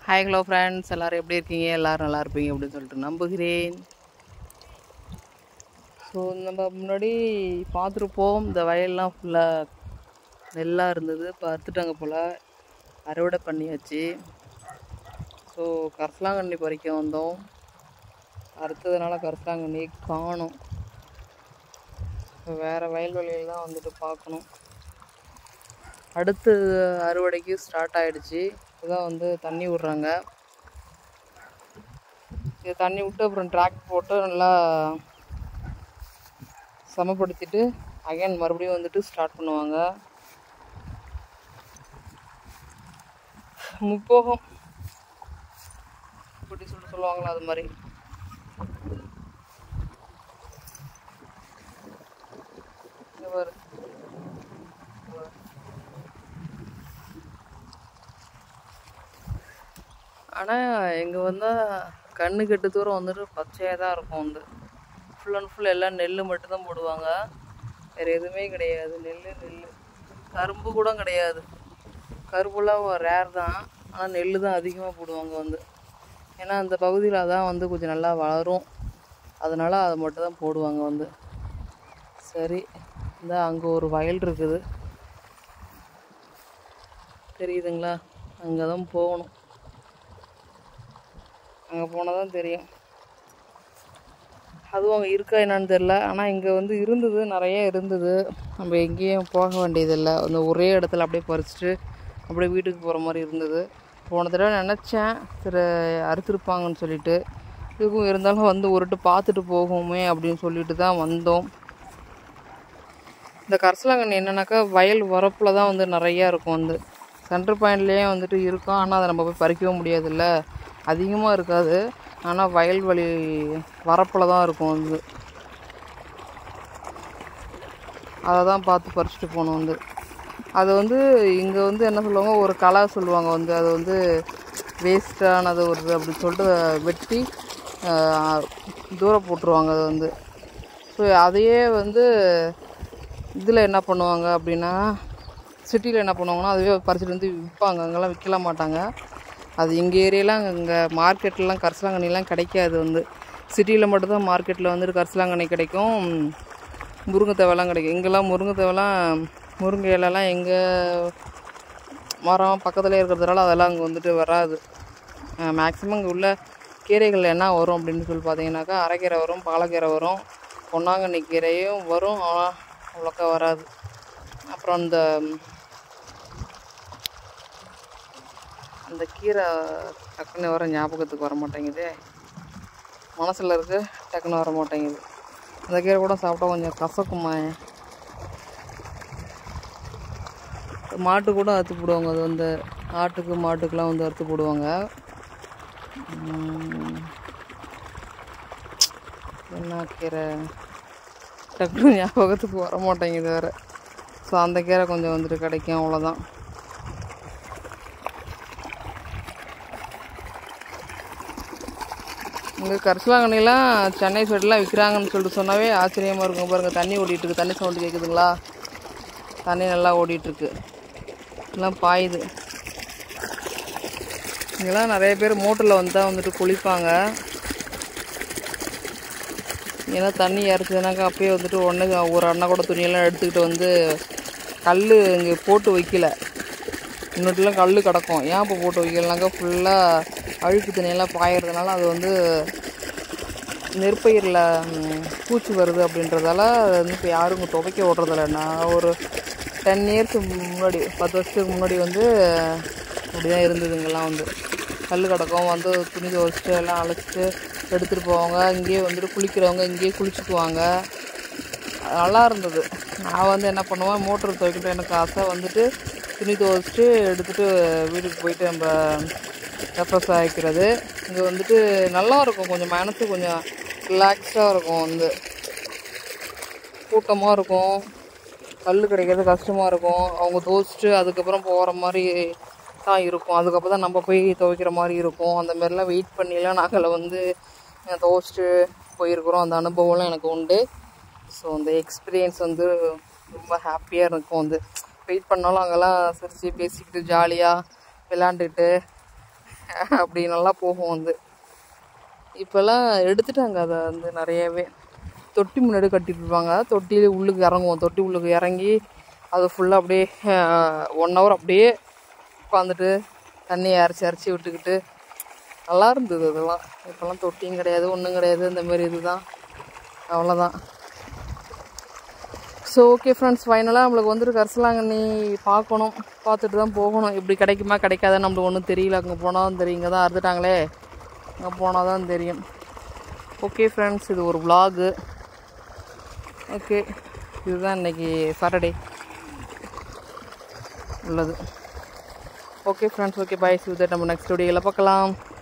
hi hello friends எல்லோரும் எப்படி இருக்கீங்க எல்லோரும் நல்லா இருப்பீங்க அப்படின்னு சொல்லிட்டு நம்புகிறேன் ஸோ நம்ம முன்னாடி பார்த்துருப்போம் இந்த வயல்லாம் ஃபுல்லாக நெல்லாக இருந்தது இப்போ அறுத்துட்டாங்க போல் அறுவடை பண்ணியாச்சு ஸோ கரிசலாங்கண்ணி பறிக்க வந்தோம் அறுத்ததுனால கரிசலாங்கண்ணி காணும் இப்போ வேறு வயல்வெளியில் தான் வந்துட்டு பார்க்கணும் அடுத்து அறுவடைக்கு ஸ்டார்ட் ஆயிடுச்சு இதுதான் வந்து தண்ணி விட்றாங்க இது தண்ணி விட்டு அப்புறம் ட்ராக் போட்டு நல்லா சமப்படுத்திட்டு அகைன் மறுபடியும் வந்துட்டு ஸ்டார்ட் பண்ணுவாங்க முப்போகம் இப்படி சொல்லிட்டு சொல்லுவாங்களா அது மாதிரி இங்க பாரு ஆனால் இங்கே வந்தால் கண்ணு கெட்டு தூரம் வந்துட்டு பச்சையாக தான் இருக்கும் வந்து ஃபுல் அண்ட் ஃபுல் எல்லாம் நெல் மட்டும்தான் போடுவாங்க வேறு எதுவுமே கிடையாது நெல் நெல் கரும்பு கூட கிடையாது கரும்புலாம் ரேர் தான் ஆனால் நெல் தான் அதிகமாக போடுவாங்க வந்து ஏன்னா அந்த பகுதியில் அதான் வந்து கொஞ்சம் நல்லா வளரும் அதனால் அதை மட்டும் தான் போடுவாங்க வந்து சரி இந்த அங்கே ஒரு வயல் இருக்குது தெரியுதுங்களா அங்கே தான் போகணும் அங்கே போனால் தான் தெரியும் அதுவும் அங்கே இருக்கா என்னன்னு தெரில ஆனால் இங்கே வந்து இருந்தது நிறைய இருந்தது நம்ம எங்கேயும் போக வேண்டியதில்லை அந்த ஒரே இடத்துல அப்படியே பறிச்சுட்டு அப்படியே வீட்டுக்கு போகிற மாதிரி இருந்தது போன தடவை நினச்சேன் சரி அறுத்துருப்பாங்கன்னு சொல்லிட்டு இதுக்கும் இருந்தாலும் வந்து ஒருட்டு பார்த்துட்டு போகுமே அப்படின்னு சொல்லிட்டு தான் வந்தோம் இந்த கரிசலாங்கண்ணி என்னன்னாக்கா வயல் வரப்பில் தான் வந்து நிறையா இருக்கும் வந்து சென்டர் பாயிண்ட்லேயே வந்துட்டு இருக்கும் ஆனால் அதை நம்ம போய் பறிக்கவும் முடியாதுல்ல அதிகமாக இருக்காது ஆனால் வயல்வெளி வரப்பில் தான் இருக்கும் வந்து அதை தான் பார்த்து பறிச்சுட்டு போகணும் வந்து அது வந்து இங்கே வந்து என்ன சொல்லுவாங்க ஒரு களை சொல்லுவாங்க வந்து அது வந்து வேஸ்ட்டானது வருது அப்படின்னு சொல்லிட்டு வெட்டி தூரம் போட்டுருவாங்க அது வந்து ஸோ அதையே வந்து இதில் என்ன பண்ணுவாங்க அப்படின்னா சிட்டியில் என்ன பண்ணுவாங்கன்னா அதுவே பறிச்சுட்டு வந்து விற்பாங்க அங்கெல்லாம் விற்கல மாட்டாங்க அது எங்கள் ஏரியாலாம் இங்கே மார்க்கெட்லலாம் கரிசலாங்கண்ணிலாம் கிடைக்காது வந்து சிட்டியில் மட்டும்தான் மார்க்கெட்டில் வந்துட்டு கரிசலாங்கண்ணி கிடைக்கும் முருங்கைத்தேவெல்லாம் கிடைக்கும் இங்கெல்லாம் முருங்கைத்தேவெல்லாம் முருங்கை இலைலாம் எங்கள் மரம் பக்கத்துலேயே இருக்கிறதுனால அதெல்லாம் அங்கே வந்துட்டு வராது மேக்ஸிமம் இங்கே உள்ள கீரைகள் என்ன வரும் அப்படின்னு சொல்லி பார்த்தீங்கன்னாக்கா அரைக்கீரை வரும் பாலக்கீரை வரும் பொன்னாங்கண்ணி கீரையும் வரும் ஆனால் அவ்வளோக்கா வராது அப்புறம் அந்த அந்த கீரை டக்குன்னு வர ஞாபகத்துக்கு வர மாட்டேங்குது மனசில் இருக்கு டக்குன்னு வர மாட்டேங்குது அந்த கீரை கூட சாப்பிட்டா கொஞ்சம் கசக்குமா மாட்டு கூட அறுத்து போடுவாங்க அது வந்து ஆட்டுக்கு மாட்டுக்கெலாம் வந்து அறுத்து போடுவாங்க உம், என்ன கீரை டக்குன்னு ஞாபகத்துக்கு வர மாட்டேங்குது வேறு ஸோ அந்த கீரை கொஞ்சம் வந்துட்டு கிடைக்கும் அவ்வளோதான் இங்கே கரிசலாங்கண்ணிலாம் சென்னை சைடெலாம் விற்கிறாங்கன்னு சொல்லிட்டு சொன்னாவே ஆச்சரியமாக இருக்கும் பாருங்க தண்ணி ஓடிட்டு இருக்கு தண்ணி சவுண்டு கேட்குதுங்களா தண்ணி நல்லா ஓடிட்டுருக்கு எல்லாம் பாயுது இங்கெல்லாம் நிறைய பேர் மோட்டரில் வந்து தான் வந்துட்டு குளிப்பாங்க ஏன்னா தண்ணி இறச்சதுனாக்கா அப்பயே வந்துட்டு ஒன்று ஒரு அண்ணா கூட துணியெல்லாம் எடுத்துக்கிட்டு வந்து கல் இங்கே போட்டு வைக்கல இன்னொட்டுலாம் கல் கிடக்கும் ஏன் இப்போ போட்டு வைக்கலனாக்கா ஃபுல்லாக அழுக்கு தண்ணியெல்லாம் பாயறதுனால அது வந்து நெற்பயிரில் ம், பூச்சி வருது அப்படின்றதால அது வந்து இப்போ யாரும் இங்கே துவைக்க விட்றதில்ல நான் ஒரு டென் இயர்ஸ்க்கு முன்னாடி பத்து வருஷத்துக்கு முன்னாடி வந்து இப்படி தான் இருந்தது இங்கெல்லாம் வந்து கல் கிடக்கும் வந்து துணி துவைச்சிட்டு எல்லாம் அழைச்சிட்டு எடுத்துகிட்டு போவாங்க இங்கேயே வந்துட்டு குளிக்கிறவங்க இங்கேயே குளிச்சுக்குவாங்க நல்லா இருந்தது நான் வந்து என்ன பண்ணுவேன் மோட்டர் துவைக்கிட்டு எனக்கு ஆசை வந்துட்டு துணி துவைச்சிட்டு எடுத்துகிட்டு வீட்டுக்கு போயிட்டு நம்ம ரெஃப்ரெஷ் ஆகிக்கிறது இங்கே வந்துட்டு நல்லா இருக்கும் கொஞ்சம் மனசு கொஞ்சம் ரிலாக்ஸ்டாக இருக்கும் வந்து கூட்டமாக இருக்கும் கல் கிடைக்கிறது கஷ்டமாக இருக்கும் அவங்க துவைச்சிட்டு அதுக்கப்புறம் போகிற மாதிரி தான் இருக்கும் அதுக்கப்புறம் தான் நம்ம போய் துவைக்கிற மாதிரி இருக்கும் அந்த மாதிரிலாம் வெயிட் பண்ணிலாம் நாங்கள் வந்து அஹ், துவைச்சிட்டு போயிருக்கிறோம் அந்த அனுபவம்லாம் எனக்கு உண்டு ஸோ அந்த எக்ஸ்பீரியன்ஸ் வந்து ரொம்ப ஹாப்பியாக இருக்கும் வந்து வெயிட் பண்ணாலும் அங்கெல்லாம் சிரித்து பேசிக்கிட்டு ஜாலியாக விளாண்டுட்டு அப்படி நல்லா போகும் வந்து இப்போல்லாம் எடுத்துட்டாங்க அதை வந்து நிறையவே தொட்டி முன்னாடி கட்டிட்டு இருப்பாங்க தொட்டியில உள்ளுக்கு இறங்குவோம் தொட்டி உள்ளுக்கு இறங்கி அது ஃபுல்லாக அப்படியே ஒன் ஹவர் அப்படியே உட்காந்துட்டு தண்ணியை அரைச்சி அரைச்சி விட்டுக்கிட்டு நல்லா இருந்தது அதெல்லாம் இப்போல்லாம் தொட்டியும் கிடையாது ஒன்றும் கிடையாது இந்த மாதிரி இதுதான் அவ்வளோதான் ஸோ ஓகே ஃப்ரெண்ட்ஸ் ஃபைனலாக நம்மளுக்கு வந்துட்டு கரிசலாங்கண்ணி பார்க்கணும் பார்த்துட்டு தான் போகணும் இப்படி கிடைக்குமா கிடைக்காதுன்னு நம்மளுக்கு ஒன்றும் தெரியல அங்கே போனால் தான் தெரியும் இங்கே தான் அறுத்துட்டாங்களே அங்கே போனால் தான் தெரியும் ஓகே ஃப்ரெண்ட்ஸ் இது ஒரு vlog ஓகே இதுதான் இன்னைக்கு சாட்டர்டே உள்ளது ஓகே ஃப்ரெண்ட்ஸ் ஓகே பாய் சிவதர் நம்ம நெக்ஸ்ட் வீடியோவில் பார்க்கலாம்